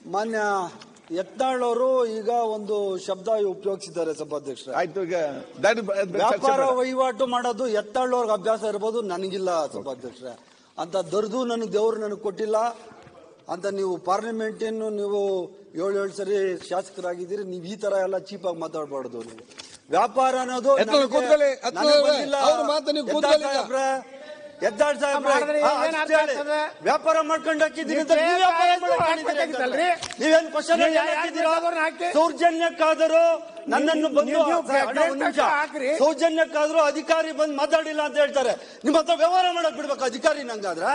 ಮಾನ್ಯ ಯತ್ನಾಳ್ ಅವರು ಈಗ ಒಂದು ಶಬ್ದ ಉಪಯೋಗಿಸಿದ್ದಾರೆ ಸಭಾಧ್ಯಕ್ಷರ ಆಯ್ತು ಈಗ that is- ಚರ್ಚೆ ವ್ಯಾಪಾರ ಬೇಡ. ವಹಿವಾಟು ಮಾಡೋದು ಎತ್ತಾಳ್ ಅವ್ರಿಗೆ ಅಭ್ಯಾಸ ಇರ್ಬೋದು ನನಗಿಲ್ಲ ಸಭಾಧ್ಯಕ್ಷರೇ ಅಂತ ದರ್ದು ನನಗೆ ದೇವರು ನನಗೆ ಕೊಟ್ಟಿಲ್ಲ ಅಂತ ನೀವು ಪಾರ್ಲಿಮೆಂಟನ್ನು ನೀವು ಏಳು ಏಳು ಸರಿ ಶಾಸಕರಾಗಿದ್ದೀರಿ ನೀವು ಈ ತರ ಎಲ್ಲ ಚೀಪಾಗಿ ಮಾತಾಡಬಾರ್ದು ನೀವು ವ್ಯಾಪಾರ ಅನ್ನೋದು ಎತ್ನಾಳ್ ನನಗೆ- ಕೂತ್ಕೊಳ್ಳಿ, ಎತ್ನಾಳ್ ನನಗೆ ಅವ್ರೆ, ಬಂದಿಲ್ಲ. ಅವ್ರ ಮಾತು ನೀವು ಎತ್ತಾಳ್ ಕೂತ್ಕೊಳ್ಳಿ ಈಗ. ಸಾಹೇಬ್ರೆ, ಎದ್ದಾಳ್ ಸಾಹೇಬ್ರೆ, ಮಾಡಿದ್ರೆ ಹಾ, ಏನ್ ಅಷ್ಟೇ ಅರ್ಥ ಹೇಳಿ. ಆಗ್ತದೆ? ವ್ಯಾಪಾರ ಮಾಡ್ಕೊಂಡು ಹಾಕಿದ್ದೀರಿ ಅಂತ ನೀವು ನೀವು ವ್ಯಾಪಾರ ಬೇಕಾದಷ್ಟು ಮಾಡಕ್ ಹಾಕಿದ್ದೀರಿ ಹಾಕ್ಬೇಕಿತ್ತಲ್ರಿ? ಅಂತಂದ್ರೆ ನೀವೇನ್ ಕ್ವಶನ್ ನೀವು ಯಾಕೆ ಬೇಕಾದವ್ರನ್ನ ಹಾಕ್ತಿ? ಸೌಜನ್ಯಕ್ಕಾದರೂ ನನ್ನನ್ನು ಬಂದು ನೀವು- ನೀವು ಅಣ್ಣ, ಒಂದ್ ಬೇಕಾದಷ್ಟು ನಿಮಿಷ. ಹಾಕ್ರಿ. ಸೌಜನ್ಯಕ್ಕಾದ್ರೂ ಅಧಿಕಾರಿ ಬಂದು ಮಾತಾಡಿಲ್ಲ ಅಂತ ಹೇಳ್ತಾರೆ ನಿಮ್ಮ ಹತ್ರ ವ್ಯವಹಾರ ಮಾಡಕ್ ಬಿಡ್ಬೇಕು ಅಧಿಕಾರಿ ನಂಗಾದ್ರೆ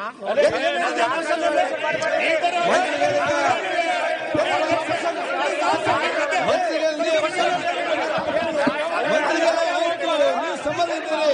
ಮಂತ್ರಿಗಳು ನೀವು- ಮಂತ್ರಿಗಳು ಯಾವತ್ತೂ ನೀವು ಸಂಬಂಧ ಇದ್ದೀರಿ.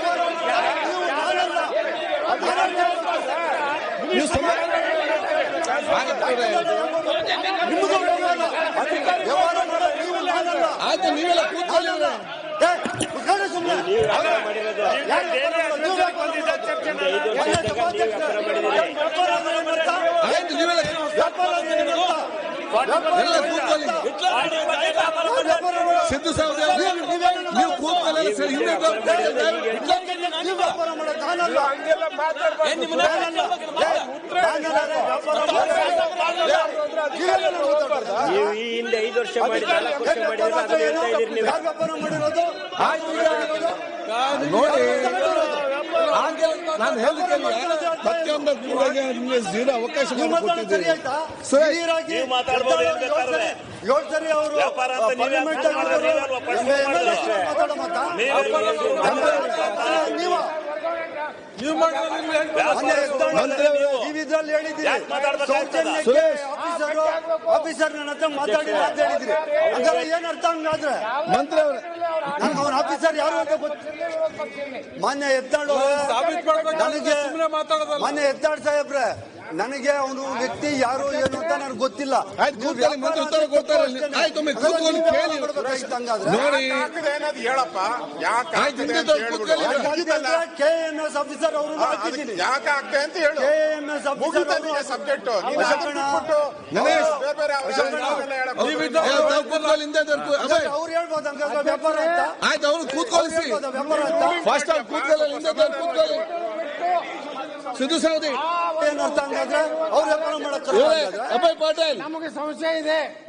ನೀವು ಸಂಬಂಧ ಆಗತ್ತೆ. ನಿಮ್ಮದು ವ್ಯವಹಾರ. ವ್ಯವಹಾರ ಮಾಡಕ್ ನೀವು ನಾನಲ್ಲ. ಆಯ್ತು ನೀವೆಲ್ಲ ಕೂತ್ಕೊಳ್ಳಿ ನಾನಲ್ಲ. ಏ, ಕೂತ್ಕೊಳ್ಳಿ ಸುಮ್ನೆ. ಯಾರು ವ್ಯಾಪಾರ ಮಾಡೋದು? ನೀವು ವ್ಯಾಪಾರ ಮಾಡೋದು. ಮೊನ್ನೆ ಸಭಾಧ್ಯಕ್ಷರೇ, ವ್ಯಾಪಾರ ಅಂದ್ರೆ ಏನ್ ಅರ್ಥ? ಆಯ್ತು ನೀವೆಲ್ಲ ವ್ಯಾಪಾರ ಅಂದ್ರೆ ಏನ್ ಅರ್ಥ? ವ್ಯಾಪಾರ ಎಲ್ಲ ಅಂದ್ರೆ ಏನ್ ಕೂತ್ಕೊಳ್ಳಿ. ಅರ್ಥ? ವ್ಯಾಪಾರ ಮಾಡೋದು. ಸಿದ್ದು ಸಾಹೇಬ್ರೆ, ನೀವು ಕೂತ್ಕೊಳ್ಳಿ ಸರ್ ಹಿಂದೆ ಬರ್ಬೇಡಿ ಅಂತ. ನೀವು ವ್ಯಾಪಾರ ಮಾಡೋದು ನಾನಲ್ಲ. ನಾನಲ್ಲ. ಏ, ನಾನಲ್ಲ, ವ್ಯಾಪಾರ ಮಾಡೋದು. ನೀವೆಲ್ಲ ಮಾತಾಡ್ಬಾರ್ದಾ? ನೀವು ಈ ಹಿಂದೆ ಐದು ವರ್ಷ ಮಾಡಿ ನಾಲ್ಕು ವರ್ಷ ಮಾಡಿದ್ರೆ ಅದನ್ನ ಹೇಳ್ತಾ ಇದ್ದೀರಿ ನೀವು ಯಾರು ವ್ಯಾಪಾರ ಮಾಡಿರೋದು ಆಯ್ತು ಈಗ ಆಗಿರೋದು? ನೋಡಿ ಹಾಗೆ ನಾನು ಹೇಳಿದ್ದೇನೆ ಪ್ರತಿಯೊಂದು ಕೂಡಾಗೆ ನಿಮಗೆ ಜೀರೋ ಅವಕಾಶ ನೀವು ಮಾತಾಡೋದು ಸರಿ ಮಾಡಿಕೊಟ್ಟಿದ್ದೀರಿ ಆಯ್ತಾ? ಸರಿ. ಕ್ಲಿಯರಾಗಿ ನೀವು ಮಾತಾಡ್ಬೋದು ಏನ್ ಏಳು ಬೇಕಾದ್ರೆ. ಸರಿ- ಏಳು ಸರಿ ಅವರು ವ್ಯಾಪಾರ ಅಂತ ನೀವೇ ಪಾರ್ಲಿಮೆಂಟ್ ಅರ್ಥ ಮಾಡೋದು, ನೀವೇ ಅಲ್ವಾ ಪ್ರಶ್ನೆ ಎಂ- ಎಂ- ಮಾಡೋದು? ಎಂ- ಮಾತಾಡೋ ಮಾತಾ? ನೀವೇ ನೀವು ನೀವು ಮಾಡಿದ್ರೆ ನಿಮ್ಗೆ ಹೆಂಗ್ ಗೊತ್ತು? ಮೊನ್ನೆ ಎದ್ದಾಳೆ ಮಂತ್ರಿ ಅವರೇ, ನೀವು ಇದ್ರಲ್ಲಿ ಹೇಳಿದ್ದೀರಿ ಯಾಕ್ ಮಾತಾಡ್ಬೇಕಾಗ್ತದ? ಸೌಜನ್ಯಕ್ಕೆ ಸುರೇಶ್. ಆಫೀಸರು ಆಫೀಸರ್ ನನ್ನ ಹತ್ರ ಮಾತಾಡಿಲ್ಲ ಅಂತ ಹೇಳಿದ್ರಿ ಹಂಗಾದ್ರೆ ಏನ್ ಅರ್ಥ ಹಂಗಾದ್ರೆ ಮಂತ್ರಿ ಅವರೇ ನನ್ಗೆ ಅವನ ಆಫೀಸರ್ ಯಾರು ಅಂತ ಗೊತ್ತು ಮಾನ್ಯ ಎತ್ತಾಳು ಸಾಬೀತು ಮಾಡ್ಬೇಕು ನನಗೆ ಸುಮ್ಮನೆ ಮಾತಾಡೋದಲ್ಲ ಮಾನ್ಯ ಎತ್ತಾಳ್ ಸಾಹೇಬ್ರೆ ನನಗೆ ಅವನು ವ್ಯಕ್ತಿ ಯಾರು ಏನು ಅಂತ ನನಗೆ ಗೊತ್ತಿಲ್ಲ ಆಯ್ತು, ಕೂತ್ಕೊಳ್ಳಿ, ಮಂತ್ರಿ ಉತ್ತರ ಕೊಡ್ತಾರೆ. ಆಯ್ತು, ಒಮ್ಮೆ ಕೂತ್ಕೊಂಡು ಕೇಳಿ. ಹಂಗಾದ್ರೆ ನೋಡಿ ಏನದು ಹೇಳಪ್ಪ ಯಾಕೆ ಆಯ್ತು, ಹಿಂದೆ ತಗೊಂಡು ಕೂತ್ಕೊಳ್ಳಿ. ಕೆ ಎಂ ಎಸ್ ಆಫೀಸರ್ ಅವರು ಹಾಕಿದ್ದೀನಿ ಯಾಕೆ ಆಗ್ತದೆ ಅಂತ ಹೇಳು ಕೆ ಎಂ ಎಸ್ ಮುಗಿತದೆ ಸಬ್ಜೆಕ್ಟ್ ನೀನು ಅದನ್ನ ಬಿಟ್ಬಿಟ್ಟು ಗಣೇಶ್, ಬೇರೆ ಬೇರೆ ಅವಶ್ಯಕತೆಗಳನ್ನ ಹೇಳಕ್ಕೆ ನೀವು ಇದ್ದು- ಏ, ತಾವು ಕೂತ್ಕೊಳ್ಳಿ, ಹಿಂದೆ ತರ್ಕು. ಅಭಯ್, ಅವ್ರು ಹೇಳ್ಬೋದು ಹಂಗಾದ್ರೆ ವ್ಯಾಪಾರ ಅಂತ ಆಯ್ತು ಅವ್ರು ಕೂತ್ಕೊಳಿಸಿ ಹೇಳ್ಬೋದಾ ವ್ಯಾಪಾರ ಅಂತ ಫಸ್ಟ್ ಆಗಿ ಕೂತ್ಕೊಳ್ಳಿ ಹಿಂದೆ ತರ್ಕು, ಕೂತ್ಕೊಳ್ಳಿ ಸಿದ್ದು ಸೌದಿ ಏನ್ ಅರ್ಥ ಹಂಗಾದ್ರೆ ಅವ್ರು ವ್ಯಾಪಾರ ಮಾಡಕ್ ಇವರೇ ಅಭಯ್ ಪಾಟೀಲ್ ನಮಗೆ ಸಂಶಯ ಇದೆ